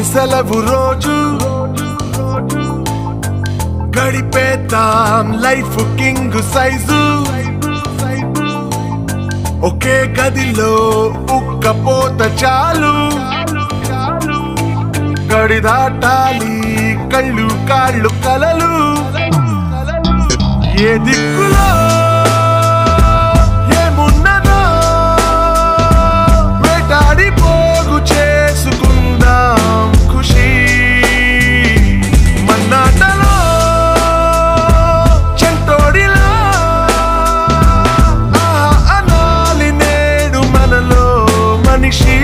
సెలవు రోజు గడిపేద్దాం లైఫ్ కింగ్ సైజు ఒకే గదిలో ఉక్కపోత చాలు గడి దాటాలి కళ్ళు కాళ్ళు కలలు ఏ దిక్కులో ఏమున్నదో వేటాడి పోగు చేసుకుందాం ఖుషి మన్నాటలో చెంటోడిలా ఆహా అనాలి నేడు మనలో మనిషి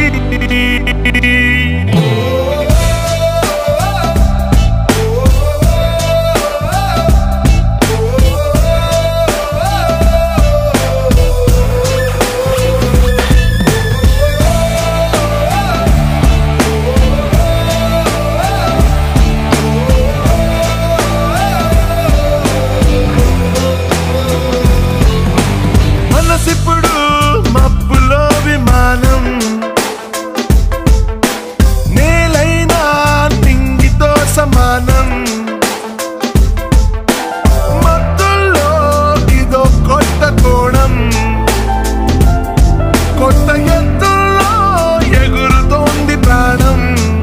మనసిప్పుడు మబ్బులో విమానం నేలైనా నింగితో సమానం మత్తుల్లో ఇదో కొత్త కోణం కొత్త ఎత్తుల్లో ఎగురుతోంది ప్రాణం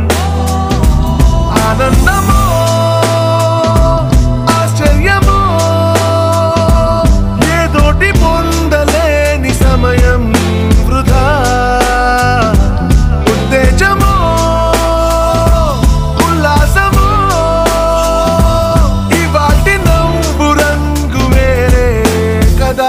ఆనందమో ఆశ్చర్యమో ఏదోటి పొందలేని సమయం వృధా ఉత్తేజమో ఉల్లాసమో ఇవాటి నవ్వు రంగు వేరే కదా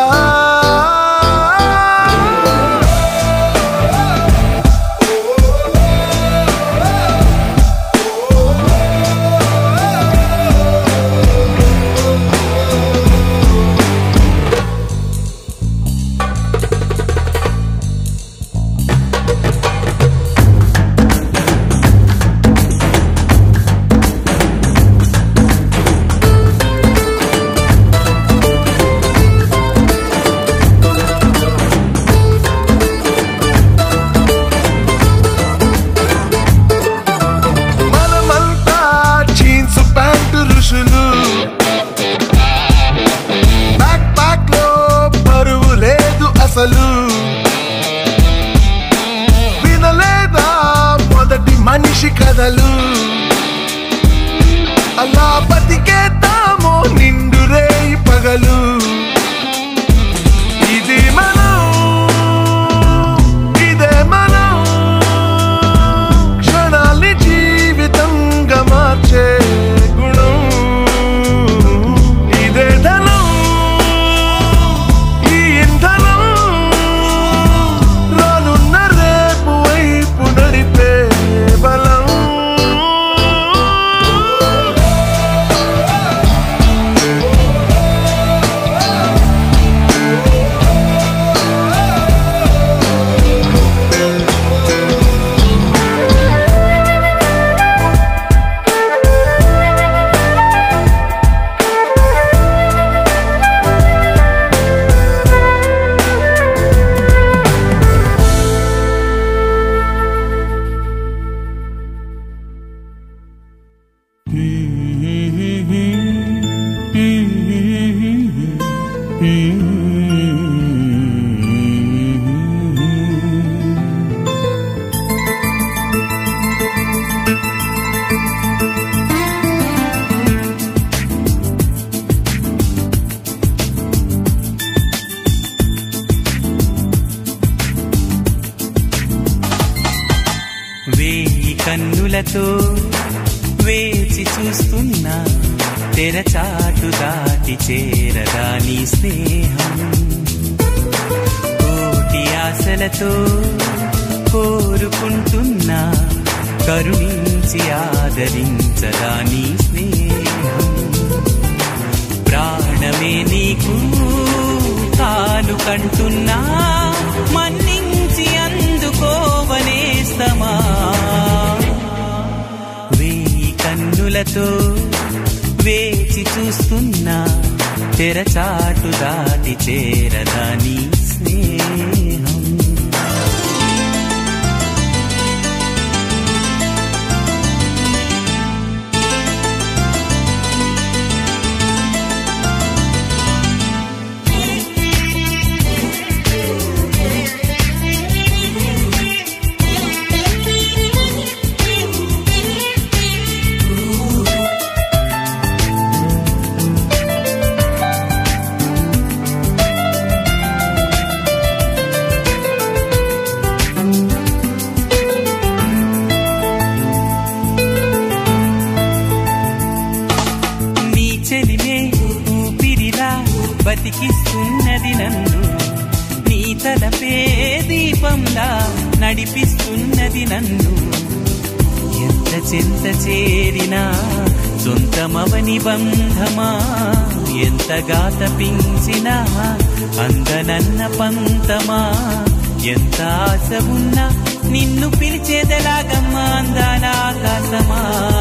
మనమంతా జీన్స్ ప్యాంటు ఋషులు బ్యాక్ ప్యాక్ లో బరువు లేదు అసలు వినలేదా మొదటి మనిషి కథలు అలా బతికేద్దామో నిండు రేయి పగలు ఇది మనం ఇదే మనం క్షణాల్ని జీవితంగా మార్చే గుణం ఇదే ధనం ఈ ఇంధనం రానున్న రేపు వైపు నడిపే బలం వేయి కన్నులతో వేచి చూస్తున్నా తెరచాటు దాటి చేరదా నీ స్నేహం కోటి ఆశలతో కోరుకుంటున్నా కరుణించి ఆదరించదా నీ స్నేహం ప్రాణమే నీకు కాలు కంటున్నా మన్నించి అందుకోవనేస్తమా వేయి కన్నులతో వేచి చూస్తున్నా తెరచాటు దాటి చేరదా నీ స్నేహం దీపంలా నడిపిస్తున్నది నన్ను ఎంత చెంత చేరినా సొంతమవని బంధమా ఎంత గాత పించినా అందనన్న పంతమా ఎంత ఆశ ఉన్నా నిన్ను పిలిచేదలాగమ్మా అందాల ఆకాశమా